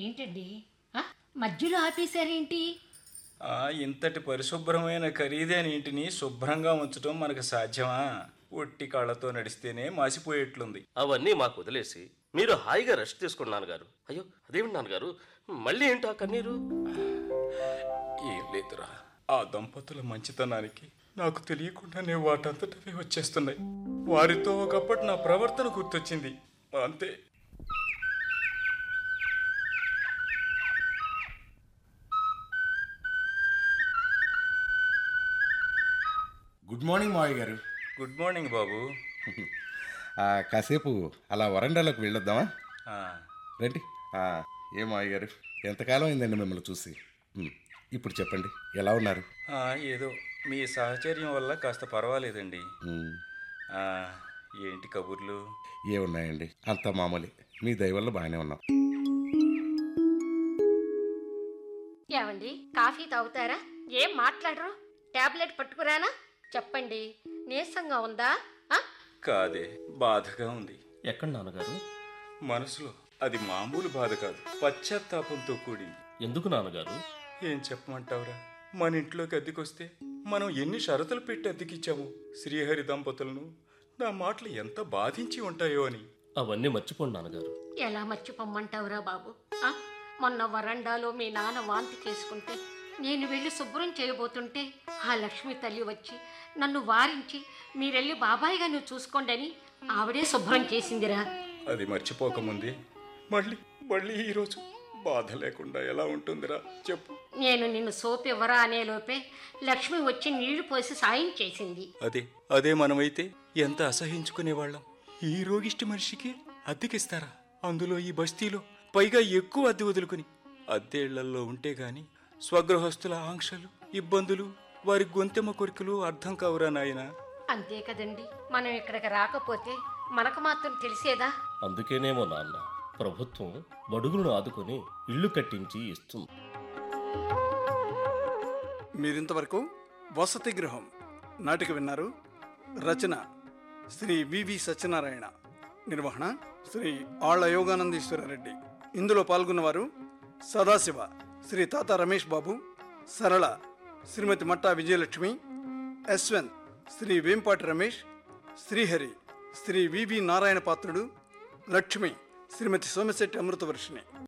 ఏంటండి ఆ? మధ్యలో ఆపేశారేంటి ఆ ఇంతటి పరిశుభ్రమైన ఖరీదైన ఇంటిని శుభ్రంగా ఉంచడం మనకు సాధ్యమా ఒట్టి కాళ్ళతో నడిస్తేనే మాసిపోయేట్లుంది అవన్నీ మాకు వదిలేసి మీరు హాయిగా రెస్ట్ తీసుకోండి నాన్నగారు అయ్యో అదేమిటి నాన్నగారు మళ్ళీ ఏంటి ఆ కన్నీరు ఏం లేదురా ఆ దంపతుల మంచితనానికి నాకు తెలియకుండానే వాటంతటవే వచ్చేస్తున్నాయి వారితో ఒకప్పటి నా ప్రవర్తన గుర్తొచ్చింది అంతే గుడ్ మార్నింగ్ మావయ్య గారు గుడ్ మార్నింగ్ బాబు ఆ, కాసేపు అలా వరండాలోకి వెళ్ళొద్దామా ఆ, రండి ఆ, ఏం మావయ్య గారు ఎంతకాలం అయిందండి మిమ్మల్ని చూసి ఉమ్, ఇప్పుడు చెప్పండి ఎలా ఉన్నారు ఆ, ఏదో మీ సహచర్యం వల్ల కాస్త పర్వాలేదండి ఉమ్, ఆ, ఏంటి కబుర్లు ఏమున్నాయండి అంత మామూలే మీ దయ వల్ల బాగానే ఉన్నాం ఏమండి కాఫీ తాగుతారా ఏం మాట్లాడరు టాబ్లెట్ పట్టుకురానా చెప్పండి నీరసంగా ఉందా ఆ? కాదే బాధగా ఉంది ఎక్కడ నాన్నగారు మనసులో అది మామూలు బాధ కాదు పశ్చాత్తాపంతో కూడింది ఎందుకు నాన్నగారు ఏం చెప్పమంటావురా మన ఇంట్లోకి అద్దెకొస్తే మనం ఎన్ని షరతులు పెట్టి అద్దెకిచ్చాము శ్రీహరి దంపతులను నా మాటలు ఎంత బాధించి ఉంటాయో అని అవన్నీ మర్చిపోండి నాన్నగారు ఎలా మర్చిపోమ్మంటావురా బాబు ఆ? మొన్న వరండాలో మీ నాన్న వాంతి చేసుకుంటే నేను వెళ్ళి శుభ్రం చేయబోతుంటే ఆ లక్ష్మి తల్లి వచ్చి నన్ను వారించి మీరెళ్ళి బాబాయిగా నువ్వు చూసుకోండి అని ఆవిడే శుభ్రం చేసిందిరా అది మర్చిపోకముందే మళ్ళీ మళ్ళీ ఈరోజు బాధ లేకుండా ఎలా ఉంటుందిరా చెప్పు నేను నిన్ను సోపు ఇవ్వరా అనేలోపే లక్ష్మి వచ్చి నీళ్లు పోసి సాయం చేసింది అదే అదే మనమైతే ఎంత అసహించుకునేవాళ్ళం ఈ రోగిష్టి మనిషికి అద్దెకిస్తారా అందులో ఈ బస్తీలో పైగా ఎక్కువ అద్దె వదులుకుని అద్దె ఇళ్లల్లో ఉంటే గాని స్వగృహస్థుల ఆంక్షలు ఇబ్బందులు వారి గొంతెమ్మ కొరికలు అర్థం కావురా నాయనా అంతే కదండి మనం ఇక్కడికి రాకపోతే మనకు మాత్రం తెలిసేదా అందుకేనేమో నాన్న ప్రభుత్వం బడుగులను ఆదుకొని ఇల్లు కట్టించి ఇస్తుంది మీరింతవరకు వసతి గృహం నాటిక విన్నారు రచన శ్రీ వివి సత్యనారాయణ నిర్వహణ శ్రీ ఆళ్ల యోగానందీశ్వర రెడ్డి ఇందులో పాల్గొన్నవారు సదాశివ శ్రీ తాత రమేష్ బాబు సరళ శ్రీమతి మట్టా విజయలక్ష్మి యశ్వంత్ శ్రీ వేంపాటి రమేష్ శ్రీహరి శ్రీ వివి నారాయణ పాత్రుడు లక్ష్మి శ్రీమతి సోమశెట్టి అమృతవర్షిణి